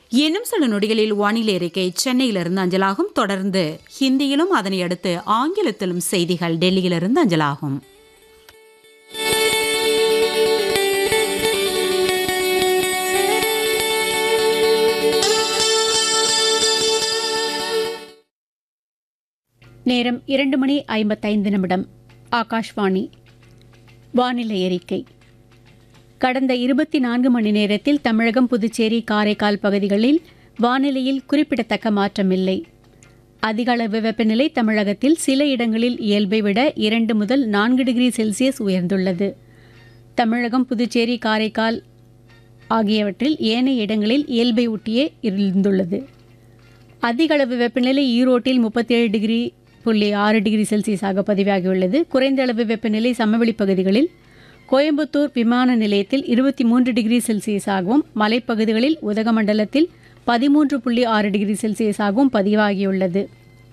இன்னும் சில நொடிகளில் வானிலை அறிக்கை சென்னையிலிருந்து அஞ்சலாகும் தொடர்ந்து ஹிந்தியிலும் அதனை அடுத்து ஆங்கிலத்திலும் செய்திகள் டெல்லியிலிருந்து அஞ்சலாகும் நேரம் இரண்டு மணி ஐம்பத்தைந்து நிமிடம் ஆகாஷ்வாணி வானிலை அறிக்கை கடந்த இருபத்தி நான்கு மணி நேரத்தில் தமிழகம் புதுச்சேரி காரைக்கால் பகுதிகளில் வானிலையில் குறிப்பிடத்தக்க மாற்றமில்லை அதிக அளவு வெப்பநிலை தமிழகத்தில் சில இடங்களில் இயல்பை விட இரண்டு முதல் நான்கு டிகிரி செல்சியஸ் உயர்ந்துள்ளது தமிழகம் புதுச்சேரி காரைக்கால் ஆகியவற்றில் ஏனைய இடங்களில் இயல்பை ஒட்டியே இருந்துள்ளது அதிக அளவு வெப்பநிலை ஈரோட்டில் முப்பத்தேழு டிகிரி புள்ளி ஆறு டிகிரி செல்சியஸாக பதிவாகியுள்ளது குறைந்த அளவு வெப்பநிலை சமவெளி பகுதிகளில் கோயம்புத்தூர் விமான நிலையத்தில் இருபத்தி மூன்று டிகிரி செல்சியஸாகவும் மலைப்பகுதிகளில் உதகமண்டலத்தில் பதிமூன்று புள்ளி ஆறு டிகிரி செல்சியஸாகவும் பதிவாகியுள்ளது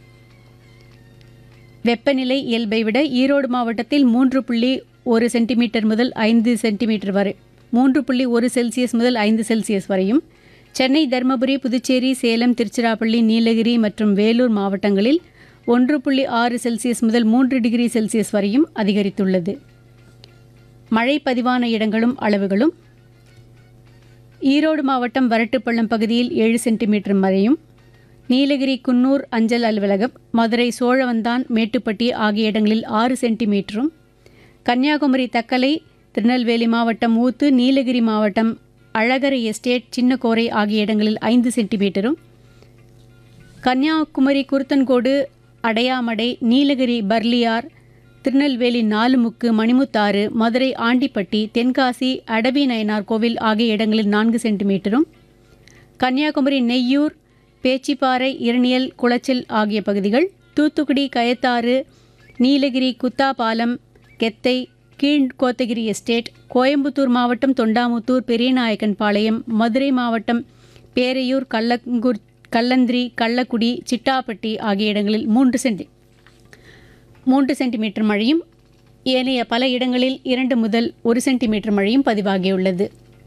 வெப்பநிலை இயல்பை விட ஈரோடு மாவட்டத்தில் மூன்று புள்ளி ஒரு சென்டிமீட்டர் முதல் ஐந்து சென்டிமீட்டர் வரை மூன்று புள்ளி ஒரு செல்சியஸ் முதல் ஐந்து செல்சியஸ் வரையும் சென்னை தருமபுரி புதுச்சேரி சேலம் திருச்சிராப்பள்ளி நீலகிரி மற்றும் வேலூர் மாவட்டங்களில் ஒன்று புள்ளி ஆறு செல்சியஸ் முதல் மூன்று டிகிரி செல்சியஸ் வரையும் அதிகரித்துள்ளது மழை பதிவான இடங்களும் அளவுகளும் ஈரோடு மாவட்டம் வரட்டுப்பள்ளம் பகுதியில் ஏழு சென்டிமீட்டர் வரையும் நீலகிரி குன்னூர் அஞ்சல் அலுவலகம் மதுரை சோழவந்தான் மேட்டுப்பட்டி ஆகிய இடங்களில் ஆறு சென்டிமீட்டரும் கன்னியாகுமரி தக்கலை திருநெல்வேலி மாவட்டம் ஊத்து நீலகிரி மாவட்டம் அழகரை எஸ்டேட் சின்னக்கோரை ஆகிய இடங்களில் ஐந்து சென்டிமீட்டரும் கன்னியாகுமரி குருத்தன்கோடு அடையாமடை நீலகிரி பர்லியார் திருநெல்வேலி நாலுமுக்கு மணிமுத்தாறு மதுரை ஆண்டிப்பட்டி தென்காசி அடவி நயனார் கோவில் ஆகிய இடங்களில் நான்கு சென்டிமீட்டரும் கன்னியாகுமரி நெய்யூர் பேச்சிப்பாறை இரணியல் குளச்சல் ஆகிய பகுதிகள் தூத்துக்குடி கயத்தாறு நீலகிரி குத்தாபாலம் கெத்தை கீழ் கோத்தகிரி எஸ்டேட் கோயம்புத்தூர் மாவட்டம் தொண்டாமுத்தூர் பெரியநாயக்கன் பாளையம் மதுரை மாவட்டம் பேரையூர் கள்ளங்குர் கல்லந்திரி கள்ளக்குடி சிட்டாப்பட்டி ஆகிய இடங்களில் மூன்று சென்டி மூன்று சென்டிமீட்டர் மழையும் ஏனைய பல இடங்களில் இரண்டு முதல் ஒரு சென்டிமீட்டர் மழையும் பதிவாகியுள்ளது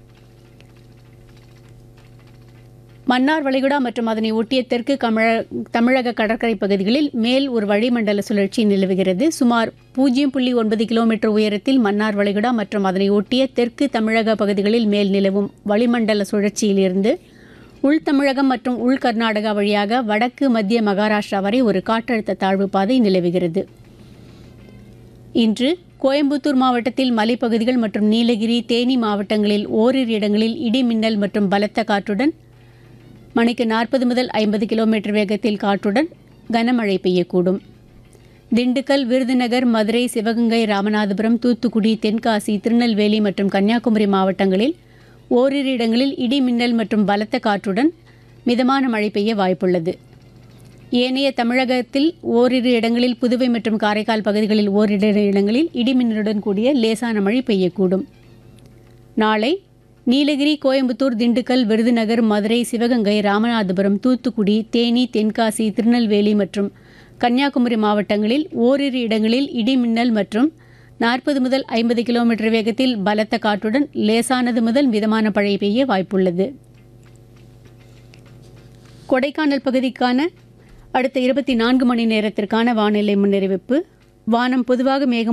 மன்னார் வளைகுடா மற்றும் அதனை ஒட்டிய தெற்கு கமழ தமிழக கடற்கரை பகுதிகளில் மேல் ஒரு வளிமண்டல சுழற்சி நிலவுகிறது சுமார் பூஜ்ஜியம் புள்ளி ஒன்பது கிலோமீட்டர் உயரத்தில் மன்னார் வளைகுடா மற்றும் அதனை ஒட்டிய தெற்கு தமிழக பகுதிகளில் மேல் நிலவும் வளிமண்டல சுழற்சியிலிருந்து உள் தமிழகம் மற்றும் உள் கர்நாடகா வழியாக வடக்கு மத்திய மகாராஷ்டிரா வரை ஒரு காற்றழுத்த தாழ்வு பாதை நிலவுகிறது இன்று கோயம்புத்தூர் மாவட்டத்தில் மலைப்பகுதிகள் மற்றும் நீலகிரி தேனி மாவட்டங்களில் ஓரிரு இடங்களில் இடி மின்னல் மற்றும் பலத்த காற்றுடன் மணிக்கு நாற்பது முதல் ஐம்பது கிலோமீட்டர் வேகத்தில் காற்றுடன் கனமழை பெய்யக்கூடும் திண்டுக்கல் விருதுநகர் மதுரை சிவகங்கை ராமநாதபுரம் தூத்துக்குடி தென்காசி திருநெல்வேலி மற்றும் கன்னியாகுமரி மாவட்டங்களில் ஓரிரு இடங்களில் இடி மின்னல் மற்றும் பலத்த காற்றுடன் மிதமான மழை பெய்ய வாய்ப்புள்ளது ஏனைய தமிழகத்தில் ஓரிரு இடங்களில் புதுவை மற்றும் காரைக்கால் பகுதிகளில் ஓரிரு இடங்களில் இடிமின்னலுடன் கூடிய லேசான மழை பெய்யக்கூடும் நாளை நீலகிரி கோயம்புத்தூர் திண்டுக்கல் விருதுநகர் மதுரை சிவகங்கை ராமநாதபுரம் தூத்துக்குடி தேனி தென்காசி திருநெல்வேலி மற்றும் கன்னியாகுமரி மாவட்டங்களில் ஓரிரு இடங்களில் இடிமின்னல் மற்றும் நாற்பது முதல் ஐம்பது கிலோமீட்டர் வேகத்தில் பலத்த காற்றுடன் லேசானது முதல் மிதமான மழை பெய்ய வாய்ப்புள்ளது கொடைக்கானல் பகுதிக்கான அடுத்த இருபத்தி நான்கு மணி நேரத்திற்கான வானிலை முன்னறிவிப்பு வானம் பொதுவாக மேகம்